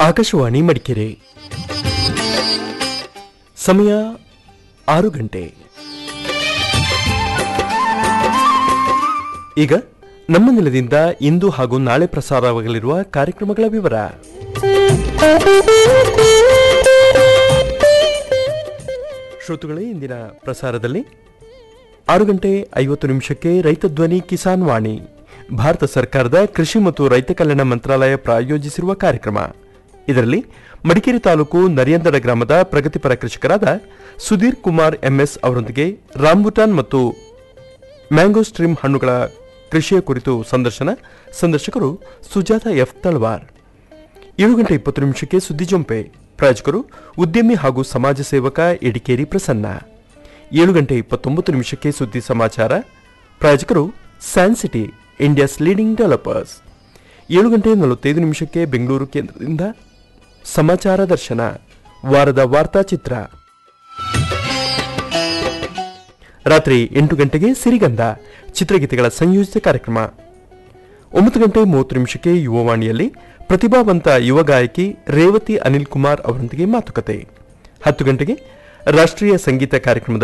ಆಕಾಶವಾಣಿ ಮಡಿಕೇರಿ ಸಮಯ ಆರು ಗಂಟೆ ಈಗ ನಮ್ಮ ನೆಲದಿಂದ ಇಂದು ಹಾಗೂ ನಾಳೆ ಪ್ರಸಾರವಾಗಲಿರುವ ಕಾರ್ಯಕ್ರಮಗಳ ವಿವರ ಶ್ರೋತೃಗಳೇ ಇಂದಿನ ಪ್ರಸಾರದಲ್ಲಿ ಆರು ಗಂಟೆ ಐವತ್ತು ನಿಮಿಷಕ್ಕೆ ರೈತ ಧ್ವನಿ ಕಿಸಾನ್ ವಾಣಿ ಭಾರತ ಸರ್ಕಾರದ ಕೃಷಿ ಮತ್ತು ರೈತ ಕಲ್ಯಾಣ ಮಂತ್ರಾಲಯ ಪ್ರಾಯೋಜಿಸಿರುವ ಕಾರ್ಯಕ್ರಮ ಇದರಲ್ಲಿ ಮಡಿಕೇರಿ ತಾಲೂಕು ನರಿಯಂದಡ ಗ್ರಾಮದ ಪ್ರಗತಿಪರ ಕೃಷಿಕರಾದ ಸುಧೀರ್ ಕುಮಾರ್ ಎಂಎಸ್ ಅವರೊಂದಿಗೆ ರಾಂಬುಟಾನ್ ಮತ್ತು ಮ್ಯಾಂಗೋ ಸ್ಟ್ರೀಮ್ ಹಣ್ಣುಗಳ ಕೃಷಿಯ ಕುರಿತು ಸಂದರ್ಶನ ಸಂದರ್ಶಕರು ಸುಜಾತ ಎಫ್ ತಳವಾರ್ ಏಳು ಗಂಟೆ ಇಪ್ಪತ್ತು ನಿಮಿಷಕ್ಕೆ ಸುದ್ದಿ ಜೊಂಪೆ ಪ್ರಾಯೋಜಕರು ಉದ್ಯಮಿ ಹಾಗೂ ಸಮಾಜ ಸೇವಕ ಎಡಿಕೇರಿ ಪ್ರಸನ್ನ ಏಳು ಗಂಟೆ ಇಪ್ಪತ್ತೊಂಬತ್ತು ನಿಮಿಷಕ್ಕೆ ಸುದ್ದಿ ಸಮಾಚಾರ ಪ್ರಾಯೋಜಕರು ಸ್ಯಾನ್ಸಿಟಿ ಇಂಡಿಯಾಸ್ ಲೀಡಿಂಗ್ ಡೆವಲಪರ್ಸ್ ಏಳು ಗಂಟೆ ನಲವತ್ತೈದು ನಿಮಿಷಕ್ಕೆ ಬೆಂಗಳೂರು ಕೇಂದ್ರದಿಂದ ಸಮಾಚಾರ ದರ್ಶನ ವಾರದ ವಾರ್ತಾ ಚಿತ್ರ ರಾತ್ರಿ ಎಂಟು ಗಂಟೆಗೆ ಸಿರಿಗಂಧ ಚಿತ್ರಗೀತೆಗಳ ಸಂಯೋಜಿತ ಕಾರ್ಯಕ್ರಮ ಒಂಬತ್ತು ಗಂಟೆ ಮೂವತ್ತು ನಿಮಿಷಕ್ಕೆ ಯುವವಾಣಿಯಲ್ಲಿ ಪ್ರತಿಭಾವಂತ ಯುವ ಗಾಯಕಿ ರೇವತಿ ಅನಿಲ್ ಕುಮಾರ್ ಅವರೊಂದಿಗೆ ಮಾತುಕತೆ ಹತ್ತು ಗಂಟೆಗೆ ರಾಷ್ಟ್ರೀಯ ಸಂಗೀತ ಕಾರ್ಯಕ್ರಮದ